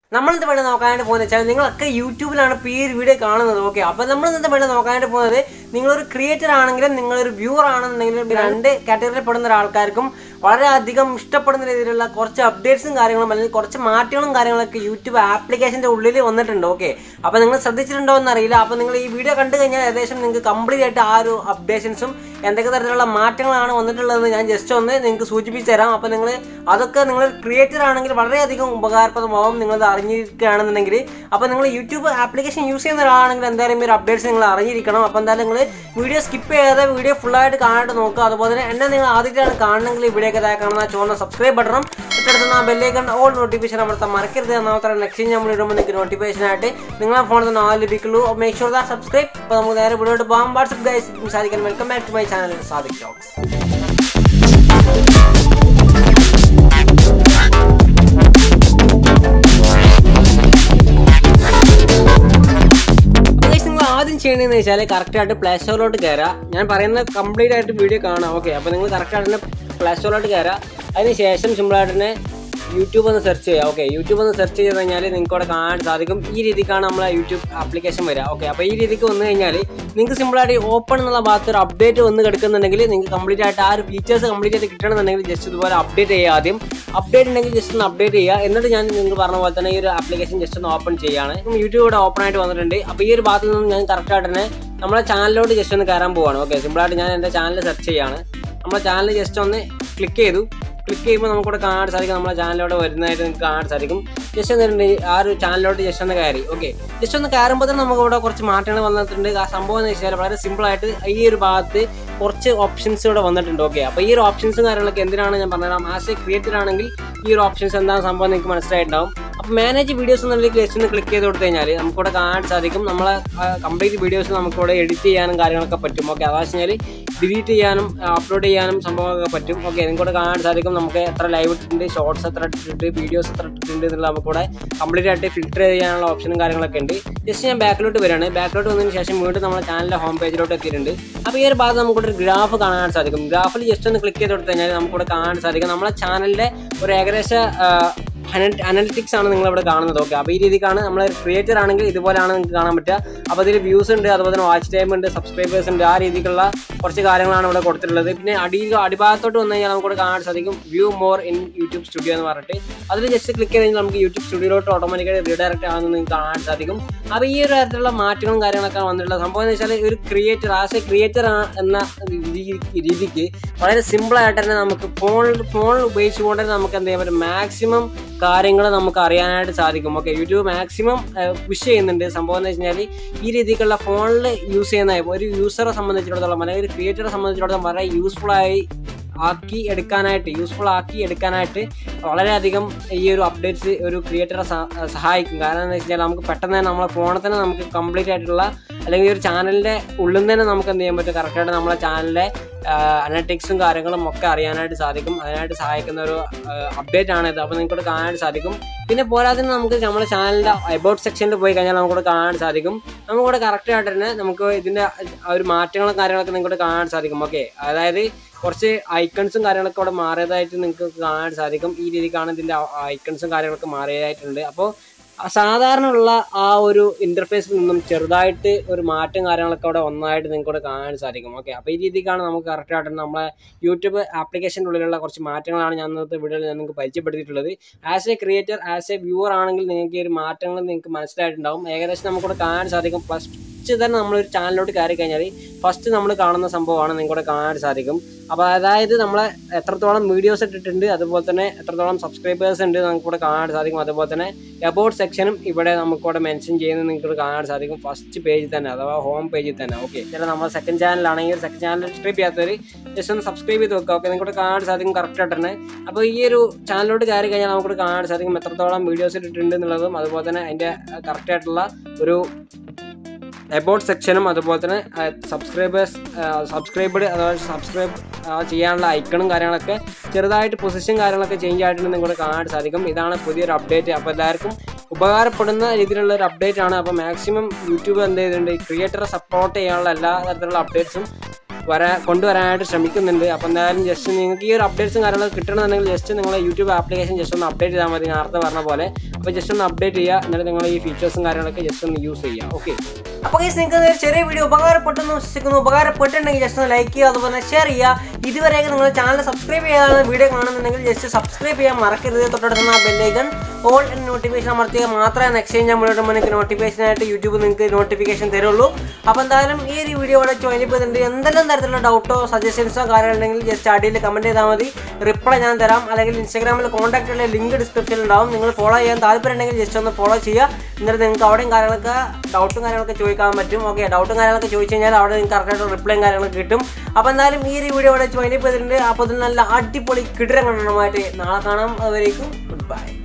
നമ്മളിത് വേണ്ടി നോക്കാനായിട്ട് പോകുന്നത് വെച്ചാൽ നിങ്ങളൊക്കെ യൂട്യൂബിലാണ് ഇപ്പോൾ ഈ ഒരു വീഡിയോ കാണുന്നത് ഓക്കെ അപ്പോൾ നമ്മൾ ഇന്നത്തെ വേണ്ടി നോക്കാനായിട്ട് പോകുന്നത് നിങ്ങളൊരു ക്രിയേറ്റർ ആണെങ്കിലും നിങ്ങളൊരു വ്യൂവർ ആണെന്നുണ്ടെങ്കിലും രണ്ട് കാറ്റഗറിയിൽ പെടുന്ന ഒരാൾക്കാർക്കും വളരെയധികം ഇഷ്ടപ്പെടുന്ന രീതിയിലുള്ള കുറച്ച് അപ്ഡേറ്റ്സും കാര്യങ്ങളും അല്ലെങ്കിൽ കുറച്ച് മാറ്റങ്ങളും കാര്യങ്ങളൊക്കെ യൂട്യൂബ് ആപ്ലിക്കേഷൻ്റെ ഉള്ളിൽ വന്നിട്ടുണ്ട് ഓക്കെ അപ്പോൾ നിങ്ങൾ ശ്രദ്ധിച്ചിട്ടുണ്ടോ എന്നറിയില്ല അപ്പോൾ നിങ്ങൾ ഈ വീഡിയോ കണ്ടു കഴിഞ്ഞാൽ ഏകദേശം നിങ്ങൾക്ക് കംപ്ലീറ്റ് ആയിട്ട് ആ ഒരു അപ്ഡേഷൻസും എന്തൊക്കെ തരത്തിലുള്ള മാറ്റങ്ങളാണ് വന്നിട്ടുള്ളതെന്ന് ഞാൻ ജസ്റ്റ് ഒന്ന് നിങ്ങൾക്ക് സൂചിപ്പിച്ചു തരാം അപ്പോൾ നിങ്ങൾ അതൊക്കെ നിങ്ങൾ ക്രിയേറ്റർ ആണെങ്കിൽ വളരെയധികം ഉപകാരപ്രദമാവും നിങ്ങളത് അറിഞ്ഞിരിക്കുകയാണെന്നുണ്ടെങ്കിൽ അപ്പോൾ നിങ്ങൾ യൂട്യൂബ് ആപ്ലിക്കേഷൻ യൂസ് ചെയ്യുന്ന ഒരാളാണെങ്കിൽ എന്തായാലും ഈ ഒരു അപ്ഡേറ്റ്സ് നിങ്ങൾ അറിഞ്ഞിരിക്കണം അപ്പോൾ എന്തായാലും നിങ്ങൾ വീഡിയോ സ്കിപ്പ് ചെയ്യാതെ വീഡിയോ ഫുള്ളായിട്ട് കാണാനായിട്ട് നോക്കുക അതുപോലെ തന്നെ എന്നെ നിങ്ങൾ ആദ്യമായിട്ടാണ് കാണണമെങ്കിൽ ഈ വീഡിയോ ഒക്കെ കാണുന്ന ചുവന്ന സബ്സ്ക്രൈബ് ബട്ടണും തൊട്ടടുത്ത് ആ ബെല്ലേക്കൺ ഓൾ നോട്ടിഫിക്കേഷൻ അമർത്താൻ മറക്കരുത് ഒന്നാമത്തെ നെക്സ്റ്റ് നമ്മൾ ഇടുമ്പോൾ നിങ്ങൾക്ക് നോട്ടിഫിക്കേഷൻ ആയിട്ട് നിങ്ങളെ ഫോണിൽ തന്നെ ആ ലഭിക്കുള്ളൂ മേക്ക് ഷുവർ ദാ സബ്സ്ക്രൈബ് അപ്പോൾ നമുക്ക് നേരെ വീഡിയോട്ട് പോകാം വാട്സപ്പ് ഗൈസ് സാധിക്കാൻ welcome back to my channel Sadiq talks Guys, നിങ്ങൾ ആദ്യം ചെയ്യണമെന്ന് വെച്ചാൽ കറക്റ്റായിട്ട് പ്ലേ സ്റ്റോറിലോട്ട് കയറാം ഞാൻ പറയുന്ന കംപ്ലീറ്റ് ആയിട്ട് വീഡിയോ കാണാം ഓക്കെ അപ്പോൾ നിങ്ങൾ കറക്റ്റായിട്ട് തന്നെ പ്ലേ സ്റ്റോറിലോട്ട് കയറാം അതിന് ശേഷം സിമ്പിളായിട്ട് തന്നെ യൂട്യൂബ് ഒന്ന് സെർച്ച് ചെയ്യുക ഓക്കെ യൂട്യൂബ് ഒന്ന് സെർച്ച് ചെയ്ത് കഴിഞ്ഞാൽ നിങ്ങൾക്ക് അവിടെ കാണാൻ സാധിക്കും ഈ രീതിക്കാണ് നമ്മളെ യൂട്യൂബ് ആപ്ലിക്കേഷൻ വരിക ഓക്കെ അപ്പോൾ ഈ രീതിക്ക് വന്നു കഴിഞ്ഞാൽ നിങ്ങൾക്ക് സിമ്പിളായിട്ട് ഓപ്പൺ എന്നുള്ള ഭാഗത്ത് ഒരു അപ്ഡേറ്റ് വന്ന് കിടക്കുന്നുണ്ടെങ്കിൽ നിങ്ങൾക്ക് കംപ്ലീറ്റ് ആയിട്ട് ആ ഒരു ഫീച്ചേഴ്സ് കംപ്ലീറ്റ് ആയിട്ട് കിട്ടണമെന്നുണ്ടെങ്കിൽ ജസ്റ്റ് ഇതുപോലെ അപ്ഡേറ്റ് ചെയ്യുക ആദ്യം അപ്ഡേറ്റ് ഉണ്ടെങ്കിൽ ജസ്റ്റ് ഒന്ന് അപ്ഡേറ്റ് ചെയ്യുക എന്നിട്ട് ഞാൻ നിങ്ങൾ പറഞ്ഞ പോലെ തന്നെ ഈ ഒരു ആപ്ലിക്കേഷൻ ജസ്റ്റ് ഒന്ന് ഓപ്പൺ ചെയ്യുകയാണ് യൂട്യൂബ് ഇവിടെ ഓപ്പൺ ആയിട്ട് വന്നിട്ടുണ്ട് അപ്പോൾ ഈ ഒരു ഭാഗത്ത് നിന്ന് ഞാൻ കറക്റ്റായിട്ട് തന്നെ നമ്മളെ ചാനലിലോട്ട് ജസ്റ്റ് ഒന്ന് കയറാൻ പോവാണ് ഓക്കെ സിമ്പിളായിട്ട് ഞാൻ എൻ്റെ ചാനൽ സെർച്ച് ചെയ്യാണ് നമ്മളെ ചാനൽ ജസ്റ്റ് ഒന്ന് ക്ലിക്ക് ചെയ്തു ക്ലിക്ക് ചെയ്യുമ്പോൾ നമുക്കിവിടെ കാണാൻ സാധിക്കും നമ്മളെ ചാനലിലോട്ട് വരുന്നതായിട്ട് നിങ്ങൾക്ക് കാണാൻ സാധിക്കും ജസ്റ്റ് ഒന്ന് ആ ഒരു ചാനലിലോട്ട് ജസ്റ്റ് ഒന്ന് കയറി ഓക്കെ ജസ്റ്റ് ഒന്ന് കയറുമ്പോൾ തന്നെ നമുക്ക് ഇവിടെ കുറച്ച് മാറ്റങ്ങൾ വന്നിട്ടുണ്ട് ആ സംഭവം എന്ന് വെച്ചാൽ വളരെ സിമ്പിളായിട്ട് ഈ ഒരു ഭാഗത്ത് കുറച്ച് ഓപ്ഷൻസ് ഇവിടെ വന്നിട്ടുണ്ട് ഓക്കെ അപ്പോൾ ഈ ഒരു ഓപ്ഷൻസും കാര്യങ്ങളൊക്കെ എന്തിനാണ് ഞാൻ പറഞ്ഞുതരാം ആസ് എ ക്രിയേറ്റർ ആണെങ്കിൽ ഈ ഒരു ഓപ്ഷൻസ് എന്താണ് സംഭവം നിങ്ങൾക്ക് മനസ്സിലായിട്ടുണ്ടാവും അപ്പോൾ മാനേജ് വീഡിയോസ് എന്നുള്ള ജസ്റ്റ് ഒന്ന് ക്ലിക്ക് ചെയ്ത് കൊടുത്തു കഴിഞ്ഞാൽ നമുക്കിവിടെ കാണാൻ സാധിക്കും നമ്മളെ കംപ്ലീറ്റ് വീഡിയോസ് നമുക്കിവിടെ എഡിറ്റ് ചെയ്യാനും കാര്യങ്ങളൊക്കെ പറ്റും ഓക്കെ അതാ വെച്ചാൽ ഡിലീറ്റ് ചെയ്യാനും അപ്ലോഡ് ചെയ്യാനും സംഭവങ്ങളൊക്കെ പറ്റും ഓക്കെ നിങ്ങൾക്കൂടെ കാണാൻ സാധിക്കും നമുക്ക് എത്ര ലൈവ് ഇട്ടിട്ടുണ്ട് ഷോർട്സ് എത്ര ഇട്ടിട്ടുണ്ട് വീഡിയോസ് എത്ര ഇട്ടിട്ടുണ്ട് എന്നുള്ള നമുക്കിവിടെ കംപ്ലീറ്റ് ആയിട്ട് ഫിൽറ്റർ ചെയ്യാനുള്ള ഓപ്ഷനും കാര്യങ്ങളൊക്കെ ഉണ്ട് ജസ്റ്റ് ഞാൻ ബാക്കിലോട്ട് വരികയാണ് ബാക്കിലോട്ട് വന്നതിന് ശേഷം വീണ്ടും നമ്മുടെ ചാനലിൻ്റെ ഹോം പേജിലോട്ട് എത്തിയിട്ടുണ്ട് അപ്പോൾ ഈ ഒരു ഭാഗത്ത് നമുക്കിവിടെ ഒരു ഗ്രാഫ് കാണാൻ സാധിക്കും ഗ്രാഫിൽ ജസ്റ്റ് ഒന്ന് ക്ലിക്ക് ചെയ്ത് കൊടുത്തു കഴിഞ്ഞാൽ നമുക്കിവിടെ കാണാൻ സാധിക്കും നമ്മുടെ ചാനലിൻ്റെ ഒരു ഏകദേശ അനലിറ്റിക്സ് ആണ് നിങ്ങൾ ഇവിടെ കാണുന്നത് ഓക്കെ അപ്പോൾ ഈ രീതിക്കാണ് നമ്മൾ ക്രിയേറ്റർ ആണെങ്കിൽ ഇതുപോലെയാണ് നിങ്ങൾക്ക് കാണാൻ പറ്റുക അപ്പോൾ അതിൽ വ്യൂസ് ഉണ്ട് അതുപോലെ തന്നെ വാച്ച് ടൈം ഉണ്ട് സബ്സ്ക്രൈബേഴ്സ് ഉണ്ട് ആ രീതിക്കുള്ള കുറച്ച് കാര്യങ്ങളാണ് ഇവിടെ കൊടുത്തിട്ടുള്ളത് പിന്നെ അടി അടിഭാഗത്തോട്ട് വന്നു കഴിഞ്ഞാൽ നമുക്ക് ഇവിടെ കാണാൻ സാധിക്കും view more in YouTube studio എന്ന് പറഞ്ഞിട്ട് അതിൽ ജസ്റ്റ് ക്ലിക്ക് ചെയ്ത് കഴിഞ്ഞാൽ നമുക്ക് യൂട്യൂബ് സ്റ്റുഡിയോയിലോട്ട് ഓട്ടോമാറ്റിക്കായി റീഡയറക്റ്റ് ആകുന്നത് നിങ്ങൾക്ക് കാണാൻ സാധിക്കും അപ്പോൾ ഈ ഒരു തരത്തിലുള്ള മാറ്റങ്ങളും കാര്യങ്ങളൊക്കെ വന്നിട്ടുള്ള സംഭവം എന്ന് വെച്ചാൽ ഒരു ക്രിയേറ്റർ ആസ് എ ക്രിയേറ്റർ എന്ന രീതിക്ക് വളരെ സിമ്പിളായിട്ട് തന്നെ നമുക്ക് ഫോൺ ഫോൺ ഉപയോഗിച്ചുകൊണ്ട് തന്നെ നമുക്ക് എന്ത് ചെയ്യാൻ പറ്റും മാക്സിമം കാര്യങ്ങൾ നമുക്ക് അറിയാനായിട്ട് സാധിക്കും ഓക്കെ യൂട്യൂബ് മാക്സിമം പുഷ് ചെയ്യുന്നുണ്ട് സംഭവം എന്ന് വെച്ചാൽ ഈ രീതിക്കുള്ള ഫോണിൽ യൂസ് ചെയ്യുന്ന ഒരു യൂസറെ സംബന്ധിച്ചിടത്തോളം അല്ലെങ്കിൽ ഒരു ക്രിയേറ്ററെ സംബന്ധിച്ചിടത്തോളം വളരെ യൂസ്ഫുൾ ആയി ആക്കി എടുക്കാനായിട്ട് യൂസ്ഫുൾ ആക്കി എടുക്കാനായിട്ട് വളരെയധികം ഈ ഒരു അപ്ഡേറ്റ്സ് ഒരു ക്രിയേറ്ററെ സഹായിക്കും കാരണം എന്ന് വെച്ചാൽ നമുക്ക് പെട്ടെന്ന് തന്നെ നമ്മളെ ഫോണിൽ തന്നെ നമുക്ക് കംപ്ലീറ്റ് ആയിട്ടുള്ള അല്ലെങ്കിൽ ഒരു ചാനലിൻ്റെ ഉള്ളിൽ നിന്ന് തന്നെ നമുക്ക് എന്ത് ചെയ്യാൻ പറ്റും കറക്റ്റായിട്ട് നമ്മളെ ചാനലിലെ അനലിറ്റിക്സും കാര്യങ്ങളും ഒക്കെ അറിയാനായിട്ട് സാധിക്കും അതിനായിട്ട് സഹായിക്കുന്ന ഒരു അപ്ഡേറ്റ് ആണിത് അപ്പോൾ നിങ്ങൾക്ക് കാണാനായിട്ട് സാധിക്കും പിന്നെ പോരാതെ നമുക്ക് നമ്മുടെ ചാനലിൻ്റെ അബൌട്ട് സെക്ഷനിൽ പോയി കഴിഞ്ഞാൽ നമുക്കിവിടെ കാണാൻ സാധിക്കും നമുക്കിവിടെ കറക്റ്റായിട്ട് തന്നെ നമുക്ക് ഇതിൻ്റെ ഒരു മാറ്റങ്ങളും കാര്യങ്ങളൊക്കെ നിങ്ങൾക്ക് കാണാൻ സാധിക്കും ഓക്കെ അതായത് കുറച്ച് ഐക്കൺസും കാര്യങ്ങളൊക്കെ അവിടെ മാറിയതായിട്ട് നിങ്ങൾക്ക് കാണാൻ സാധിക്കും ഈ രീതിക്കാണ് ഇതിൻ്റെ ഐക്കൺസും കാര്യങ്ങളൊക്കെ മാറിയതായിട്ടുണ്ട് അപ്പോൾ സാധാരണ ഉള്ള ആ ഒരു ഇന്റർഫേസിൽ നിന്നും ചെറുതായിട്ട് ഒരു മാറ്റം കാര്യങ്ങളൊക്കെ അവിടെ ഒന്നായിട്ട് നിങ്ങൾക്ക് ഇവിടെ കാണാൻ സാധിക്കും ഓക്കെ അപ്പോൾ ഈ രീതിക്കാണ് നമുക്ക് കറക്റ്റ് ആയിട്ട് നമ്മളെ യൂട്യൂബ് ആപ്ലിക്കേഷൻ്റെ ഉള്ളിലുള്ള കുറച്ച് മാറ്റങ്ങളാണ് ഞാൻ ഇന്നത്തെ വീഡിയോയിൽ ഞാൻ നിങ്ങൾക്ക് പരിചയപ്പെടുത്തിയിട്ടുള്ളത് as a creator as a viewer ആണെങ്കിൽ നിങ്ങൾക്ക് ഈ ഒരു മാറ്റങ്ങൾ നിങ്ങൾക്ക് മനസ്സിലായിട്ടുണ്ടാവും ഏകദേശം നമുക്കിവിടെ കാണാൻ സാധിക്കും ഫസ്റ്റ് തന്നെ നമ്മളൊരു ചാനലിലോട്ട് കയറി കഴിഞ്ഞാൽ ഫസ്റ്റ് നമ്മൾ കാണുന്ന സംഭവമാണ് നിങ്ങൾക്കിവിടെ കാണാൻ സാധിക്കും അപ്പോൾ അതായത് നമ്മളെ എത്രത്തോളം വീഡിയോസ് ഇട്ടിട്ടുണ്ട് അതുപോലെ തന്നെ എത്രത്തോളം സബ്സ്ക്രൈബേഴ്സ് ഉണ്ട് നമുക്കിവിടെ കാണാൻ സാധിക്കും അതുപോലെ തന്നെ എബൌട്ട് സെക്ഷനും ഇവിടെ നമുക്കിവിടെ മെൻഷൻ ചെയ്യുന്നത് നിങ്ങൾക്ക് കാണാൻ സാധിക്കും ഫസ്റ്റ് പേജിൽ തന്നെ അഥവാ ഹോം പേജിൽ തന്നെ ഓക്കെ ചില നമ്മൾ സെക്കൻഡ് ചാനലാണെങ്കിൽ സെക്കൻഡ് ചാനൽ സബ്സ്ക്രൈബ് ചെയ്യാത്തവർ ജസ്റ്റ് ഒന്ന് സബ്സ്ക്രൈബ് ചെയ്ത് വെക്കുക ഓക്കെ നിങ്ങൾക്ക് കാണാൻ സാധിക്കും കറക്റ്റ് ആയിട്ട് തന്നെ അപ്പോൾ ഈ ഒരു ചാനലിലോട്ട് കയറി കഴിഞ്ഞാൽ നമുക്ക് കാണാൻ സാധിക്കും എത്രത്തോളം വീഡിയോസ് ഇട്ടിട്ടുണ്ട് എന്നുള്ളതും അതുപോലെ തന്നെ അതിൻ്റെ കറക്റ്റ് ആയിട്ടുള്ള ഒരു എബൌട്ട് സെക്ഷനും അതുപോലെ തന്നെ സബ്സ്ക്രൈബേഴ്സ് സബ്സ്ക്രൈബഡ് അതായത് സബ്സ്ക്രൈബ് ചെയ്യാനുള്ള ഐക്കണും കാര്യങ്ങളൊക്കെ ചെറുതായിട്ട് പൊസിഷൻ കാര്യങ്ങളൊക്കെ ചേഞ്ച് ആയിട്ടുണ്ട് നിങ്ങൾക്ക് കാണാൻ സാധിക്കും ഇതാണ് പുതിയൊരു അപ്ഡേറ്റ് അപ്പോൾ എല്ലാവർക്കും ഉപകാരപ്പെടുന്ന രീതിയിലുള്ള ഒരു അപ്ഡേറ്റ് ആണ് അപ്പോൾ മാക്സിമം യൂട്യൂബ് എന്ത് ചെയ്തിട്ടുണ്ട് ക്രിയേറ്ററെ സപ്പോർട്ട് ചെയ്യാനുള്ള എല്ലാ തരത്തിലുള്ള അപ്ഡേറ്റ്സും വരാ കൊണ്ടുവരാനായിട്ട് ശ്രമിക്കുന്നുണ്ട് അപ്പോൾ എന്തായാലും ജസ്റ്റ് നിങ്ങൾക്ക് ഈ ഒരു അപ്ഡേറ്റ്സും കാര്യങ്ങളൊക്കെ കിട്ടണമെന്നുണ്ടെങ്കിൽ ജസ്റ്റ് നിങ്ങൾ യൂട്യൂബ് ആപ്ലിക്കേഷൻ ജസ്റ്റ് ഒന്ന് അപ്ഡേറ്റ് ചെയ്താൽ മതി നേരത്തെ പറഞ്ഞ പോലെ അപ്പോൾ ജസ്റ്റ് ഒന്ന് അപ്ഡേറ്റ് ചെയ്യുക എന്നിട്ട് നിങ്ങൾ ഈ ഫീച്ചേഴ്സും കാര്യങ്ങളൊക്കെ ജസ്റ്റ് ഒന്ന് യൂസ് ചെയ്യുക ഓക്കെ അപ്പോൾ ഈ നിങ്ങൾക്ക് ഒരു ചെറിയ വീഡിയോ ഉപകാരപ്പെട്ടെന്ന് വിശ്വസിക്കുന്നു ഉപകാരപ്പെട്ടിട്ടുണ്ടെങ്കിൽ ജസ്റ്റ് ഒന്ന് ലൈക്ക് ചെയ്യുക അതുപോലെ ഷെയർ ചെയ്യുക ഇതുവരെയൊക്കെ നിങ്ങൾ ചാനൽ സബ്സ്ക്രൈബ് ചെയ്യാതെ വീഡിയോ കാണുന്നുണ്ടെങ്കിൽ ജസ്റ്റ് സബ്സ്ക്രൈബ് ചെയ്യാൻ മറക്കരുത് തൊട്ടടുത്തുന്ന ബെല്ലൈക്കൺ ഓൾ എന്ന നോട്ടിഫിക്കേഷൻ അമർത്തിയ മാത്രമേ നെക്സ്റ്റ് ടൈം ഞാൻ മുന്നോട്ട് നിങ്ങൾക്ക് നോട്ടിഫിക്കേഷൻ ആയിട്ട് യൂട്യൂബ് നിങ്ങൾക്ക് നോട്ടിഫിക്കേഷൻ തരുള്ളൂ അപ്പോൾ എന്തായാലും ഈ ഒരു വീഡിയോ ഇവിടെ ജോയിൻ ചെയ്തിട്ടുണ്ട് എന്തെല്ലാം തരത്തിലുള്ള ഡൗട്ടോ സജഷൻസോ കാര്യങ്ങളുണ്ടെങ്കിൽ ജസ്റ്റ് അടിയിൽ കമൻറ്റ് ചെയ്താൽ മതി റിപ്ലൈ ഞാൻ തരാം അല്ലെങ്കിൽ ഇൻസ്റ്റാഗ്രാമിൽ കോൺടാക്ട് ഉള്ള ലിങ്ക് ഡിസ്ക്രിപ്ഷനിൽ ഉണ്ടാവും നിങ്ങൾ ഫോളോ ചെയ്യാൻ താല്പര്യം ഉണ്ടെങ്കിൽ ജസ്റ്റ് ഒന്ന് ഫോളോ ചെയ്യുക എന്നിട്ട് നിങ്ങൾക്ക് അവിടെയും കാര്യങ്ങളൊക്കെ ഡൗട്ടും കാര്യങ്ങളൊക്കെ ചോദിക്കാൻ പറ്റും ഓക്കെ ഡൗട്ടും കാര്യങ്ങളൊക്കെ ചോദിച്ചു കഴിഞ്ഞാൽ അവിടെ നിങ്ങൾക്ക് കറക്റ്റായിട്ട് റിപ്ലൈയും കാര്യങ്ങളൊക്കെ കിട്ടും അപ്പോൾ എന്തായാലും ഈ ഒരു വീഡിയോ ഇവിടെ ജോയിൻ ചെയ്തിട്ടുണ്ട് അപ്പോൾ ഇതിൽ നല്ല അടിപൊളി കിടിരം കണ്ണുമായിട്ട് നാളെ കാണാം അതുവരേക്കും ഗുഡ് ബൈ